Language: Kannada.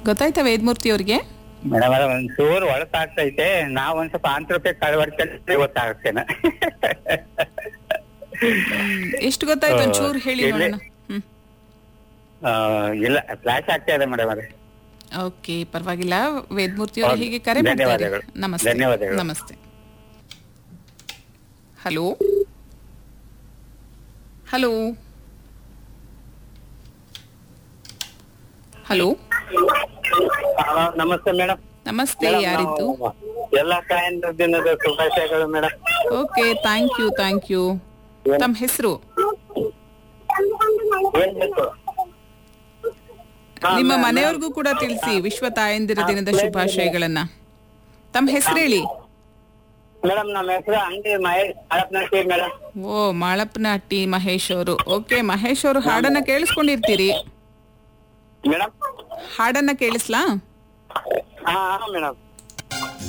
ಗೊತ್ತಾಯ್ತಾ ವೇದಮೂರ್ತಿ ಅವ್ರಿಗೆ ಮೇಡಮ್ ಅವ್ರೆ, ಒಂದ್ ಚೂರು ಒಳಸಾಗ್ತೈತೆ ನಾವ್ ಒಂದ್ ಸ್ವಲ್ಪ ಆಂತರ ರೂಪಾಯಿ ಕಳವಡಿಕೆ ಗೊತ್ತಾಗ್ತೇನೆ ಎಷ್ಟು ಗೊತ್ತಾಯ್ತು ಆ, ಒಂಚೂರು ಹೇಳಿ ಇಲ್ಲಿ- ನೋಡೋಣ ಹ್ಮ್ ಆ, ಇಲ್ಲ ಫ್ಲಾಶ್ ಆಗ್ತಾ ಇದೆ ಮೇಡಮ್ ಅವ್ರೆ ಓಕೆ ಪರವಾಗಿಲ್ಲ ವೇದಮೂರ್ತಿ ಅವರು ಹೌದು. ಹೀಗೆ ಕರೆ ಮಾಡ್ತಾರೆ ಧನ್ಯವಾದಗಳು. ನಮಸ್ತೆ ಧನ್ಯವಾದಗಳು. ನಮಸ್ತೆ ಹಲೋ ಹಲೋ ಹಲೋ ಹಲೋ ನಮಸ್ತೆ ಮೇಡಮ್ ನಮಸ್ತೆ ಯಾರಿದ್ದು ಎಲ್ಲ ಕಾಯಂದ್ರ ದಿನದ ಶುಭಾಶಯಗಳು madam okay thank you thank you ತಮ್ಮ ಹೆಸರು ಏನ್ ಬೇಕು ಹಾ, ನಿಮ್ಮ ಮೇಡಮ್, ಮನೆಯವ್ರಿಗೂ ಕೂಡ ತಿಳಿಸಿ ವಿಶ್ವ ತಾಯಂದಿರ ದಿನದ ಶುಭಾಶಯಗಳನ್ನ ತಮ್ಮ ಹೆಸರು ಹೇಳಿ ಮೇಡಮ್ ನಮ್ಮ ಹೆಸರು ಅಂಗಡಿ ಮಹೇಶ್ ಹಳಪ್ನಟ್ಟಿ ಮೇಡಮ್ ಓ ಮಾಳಪ್ಪನಹಟ್ಟಿ ಮಹೇಶ್ ಅವರು ಓಕೆ ಮಹೇಶ್ ಅವರು ಹಾಡನ್ನ ಕೇಳಿಸ್ಕೊಂಡಿರ್ತೀರಿ ಮೇಡಮ್ ಹಾಡನ್ನ ಕೇಳಿಸ್ಲಾ ಹಾ ಹಾ ಮೇಡಮ್